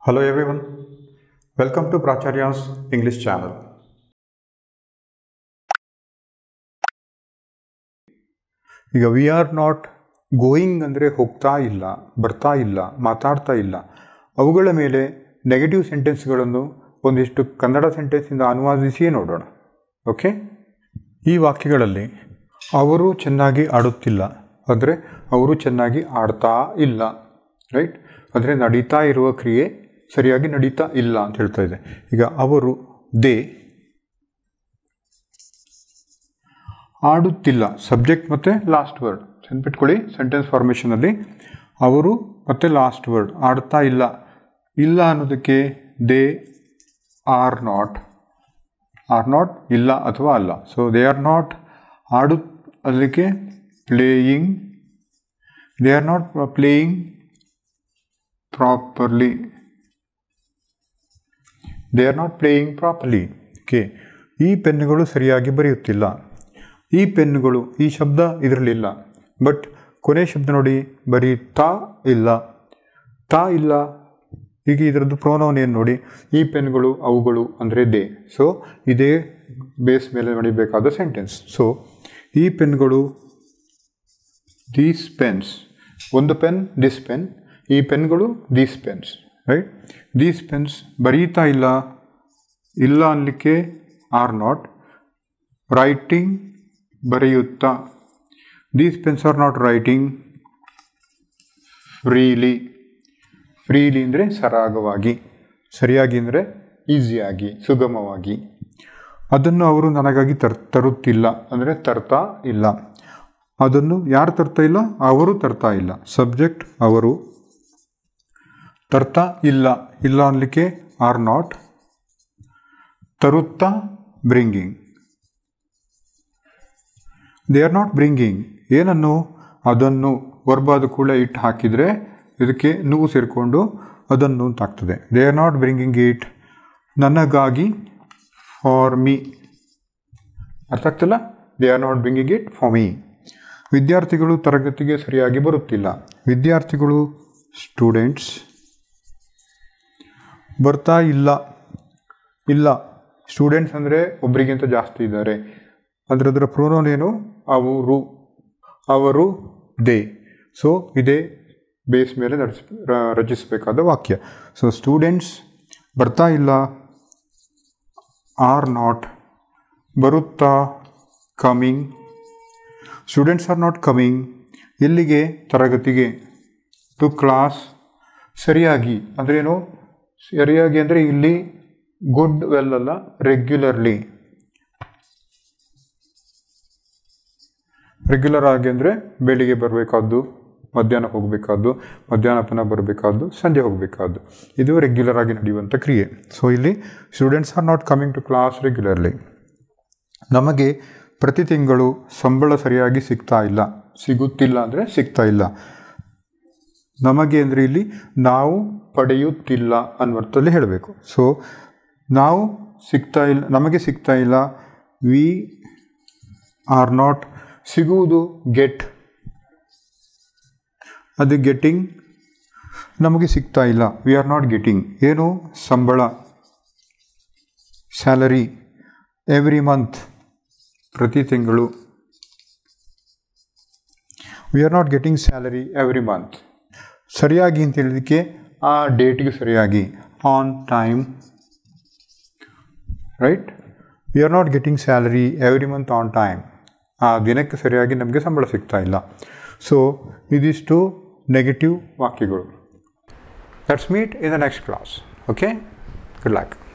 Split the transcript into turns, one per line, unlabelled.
Hello everyone. Welcome to Pracharya's English channel. ಈಗ we are not going ಅಂದರೆ ಹೋಗ್ತಾ ಇಲ್ಲ ಬರ್ತಾ ಇಲ್ಲ ಮಾತಾಡ್ತಾ ಇಲ್ಲ ಅವುಗಳ ಮೇಲೆ ನೆಗೆಟಿವ್ ಸೆಂಟೆನ್ಸ್ಗಳನ್ನು ಒಂದಿಷ್ಟು ಕನ್ನಡ ಸೆಂಟೆನ್ಸಿಂದ ಅನುವಾದಿಸಿ ನೋಡೋಣ ಓಕೆ ಈ ವಾಕ್ಯಗಳಲ್ಲಿ ಅವರು ಚೆನ್ನಾಗಿ ಆಡುತ್ತಿಲ್ಲ ಅಂದರೆ ಅವರು ಚೆನ್ನಾಗಿ ಆಡ್ತಾ ಇಲ್ಲ ರೈಟ್ ಅಂದರೆ ನಡೀತಾ ಇರುವ ಕ್ರಿಯೆ ಸರಿಯಾಗಿ ನಡೀತಾ ಇಲ್ಲ ಅಂತ ಹೇಳ್ತಾ ಇದೆ ಈಗ ಅವರು ದೇ ಆಡುತ್ತಿಲ್ಲ ಸಬ್ಜೆಕ್ಟ್ ಮತ್ತು ಲಾಸ್ಟ್ ವರ್ಡ್ ನೆನ್ಪಿಟ್ಕೊಳ್ಳಿ ಸೆಂಟೆನ್ಸ್ ಫಾರ್ಮೇಷನಲ್ಲಿ ಅವರು ಮತ್ತು ಲಾಸ್ಟ್ ವರ್ಡ್ ಆಡ್ತಾ ಇಲ್ಲ ಇಲ್ಲ ಅನ್ನೋದಕ್ಕೆ they are not are not ಇಲ್ಲ ಅಥವಾ ಅಲ್ಲ ಸೊ ದೇ ಆರ್ ನಾಟ್ ಆಡು ಅದಕ್ಕೆ playing they are not playing properly they are not playing properly okay ಈ ಪೆನ್ನುಗಳು ಸರಿಯಾಗಿ ಬರೆಯುತ್ತಿಲ್ಲ ಈ ಪೆನ್ನುಗಳು ಈ ಶಬ್ದ ಇದರಲ್ಲಿಲ್ಲ ಬಟ್ ಕೊನೆ ಶಬ್ದ ನೋಡಿ ಬರೀತಾ ಇಲ್ಲ ತಾ ಇಲ್ಲ ಈಗ ಇದರದ್ದು ಪ್ರೋನೌನ್ ಏನು ನೋಡಿ ಈ ಪೆನ್ಗಳು ಅವುಗಳು ಅಂದರೆ ದೇ ಸೊ ಇದೇ ಬೇಸ್ ಮೇಲೆ ನಡಿಬೇಕಾದ ಸೆಂಟೆನ್ಸ್ ಸೊ ಈ ಪೆನ್ಗಳು ದೀಸ್ ಪೆನ್ಸ್ ಒಂದು ಪೆನ್ ದಿಸ್ ಪೆನ್ ಈ ಪೆನ್ಗಳು these pens right these pens ಬರೀತಾ ಇಲ್ಲ ಇಲ್ಲ ಅನ್ನಲಿಕ್ಕೆ ಆರ್ ನಾಟ್ ರೈಟಿಂಗ್ ಬರೆಯುತ್ತಾ these pens are not writing freely freely ಅಂದರೆ ಸರಾಗವಾಗಿ ಸರಿಯಾಗಿ ಅಂದರೆ ಈಸಿಯಾಗಿ ಸುಗಮವಾಗಿ ಅದನ್ನು ಅವರು ನನಗಾಗಿ ತರ್ ತರುತ್ತಿಲ್ಲ ಅಂದರೆ ತರ್ತಾ ಇಲ್ಲ ಅದನ್ನು ಯಾರು ತರ್ತಾ ಇಲ್ಲ ಅವರು ತರ್ತಾ ಇಲ್ಲ ಸಬ್ಜೆಕ್ಟ್ ಅವರು ತರ್ತಾ ಇಲ್ಲ ಇಲ್ಲ ಅನ್ನಲಿಕ್ಕೆ ಆರ್ ನಾಟ್ ತರುತ್ತಾ bringing they are not bringing ಏನನ್ನು ಅದನ್ನು ವರ್ಬಾದ ಕೂಡ ಇಟ್ಟು ಹಾಕಿದರೆ ಇದಕ್ಕೆ ನೋವು ಸೇರಿಕೊಂಡು ಅದನ್ನು ಅಂತ ಆಗ್ತದೆ they are not bringing it ನನಗಾಗಿ ಫಾರ್ ಮೀ ಅರ್ಥ ಆಗ್ತಿಲ್ಲ they are not bringing it for me ವಿದ್ಯಾರ್ಥಿಗಳು ತರಗತಿಗೆ ಸರಿಯಾಗಿ ಬರುತ್ತಿಲ್ಲ ವಿದ್ಯಾರ್ಥಿಗಳು ಸ್ಟೂಡೆಂಟ್ಸ್ ಬರ್ತಾ ಇಲ್ಲ ಇಲ್ಲ ಸ್ಟೂಡೆಂಟ್ಸ್ ಅಂದರೆ ಒಬ್ಬರಿಗಿಂತ ಜಾಸ್ತಿ ಇದ್ದಾರೆ ಅದರದರ ಪ್ರೋನೋನ್ ಏನು ಅವರು ಅವರು ದೇ ಸೊ ಇದೇ ಬೇಸ್ ಮೇಲೆ ನಡೆಸ್ ರಚಿಸಬೇಕಾದ ವಾಕ್ಯ ಸೊ ಸ್ಟೂಡೆಂಟ್ಸ್ ಬರ್ತಾ ಇಲ್ಲ ಆರ್ ನಾಟ್ ಬರುತ್ತಾ coming students are not coming ಎಲ್ಲಿಗೆ ತರಗತಿಗೆ ಟು ಕ್ಲಾಸ್ ಸರಿಯಾಗಿ ಅಂದ್ರೇನು ಸರಿಯಾಗಿ ಅಂದರೆ ಇಲ್ಲಿ ಗುಡ್ ವೆಲ್ ಅಲ್ಲ ರೆಗ್ಯುಲರ್ಲಿ ರೆಗ್ಯುಲರ್ ಆಗಿ ಅಂದರೆ ಬೆಳಿಗ್ಗೆ ಬರಬೇಕಾದ್ದು ಮಧ್ಯಾಹ್ನ ಹೋಗಬೇಕಾದ್ದು ಮಧ್ಯಾಹ್ನ ಪುನಃ ಬರಬೇಕಾದ್ದು ಸಂಜೆ ಹೋಗಬೇಕಾದ್ದು ಇದು ರೆಗ್ಯುಲರ್ ಆಗಿ ನಡೆಯುವಂಥ ಕ್ರಿಯೆ ಸೊ ಇಲ್ಲಿ students are not coming to class regularly ನಮಗೆ ಪ್ರತಿ ತಿಂಗಳು ಸಂಬಳ ಸರಿಯಾಗಿ ಸಿಗ್ತಾ ಇಲ್ಲ ಸಿಗುತ್ತಿಲ್ಲ ಅಂದರೆ ಸಿಗ್ತಾ ಇಲ್ಲ ನಮಗೆ ಅಂದರೆ ಇಲ್ಲಿ ನಾವು ಪಡೆಯುತ್ತಿಲ್ಲ ಅನ್ನುವರ್ಥದಲ್ಲಿ ಹೇಳಬೇಕು ಸೊ ನಾವು ಸಿಗ್ತಾ ಇಲ್ಲ ನಮಗೆ ಸಿಗ್ತಾ ಇಲ್ಲ ವಿ ಆರ್ ನಾಟ್ ಸಿಗುವುದು ಗೆಟ್ ಅದು ಗೆಟ್ಟಿಂಗ್ ನಮಗೆ ಸಿಗ್ತಾ ಇಲ್ಲ ವಿ ಆರ್ ನಾಟ್ ಗೆಟಿಂಗ್ ಏನು ಸಂಬಳ ಸ್ಯಾಲರಿ ಎವ್ರಿ ಮಂತ್ ಪ್ರತಿ ತಿಂಗಳು we are not getting salary every month ಸರಿಯಾಗಿ ಅಂತ ಹೇಳಿದಕ್ಕೆ ಆ ಡೇಟ್ಗೆ ಸರಿಯಾಗಿ on time right we are not getting salary every month on time ಆ ದಿನಕ್ಕೆ ಸರಿಯಾಗಿ ನಮಗೆ ಸಂಬಳ ಸಿಗ್ತಾ ಇಲ್ಲ ಸೊ ಇದಿಷ್ಟು ನೆಗೆಟಿವ್ ವಾಕ್ಯಗಳು let's meet in the next class okay good luck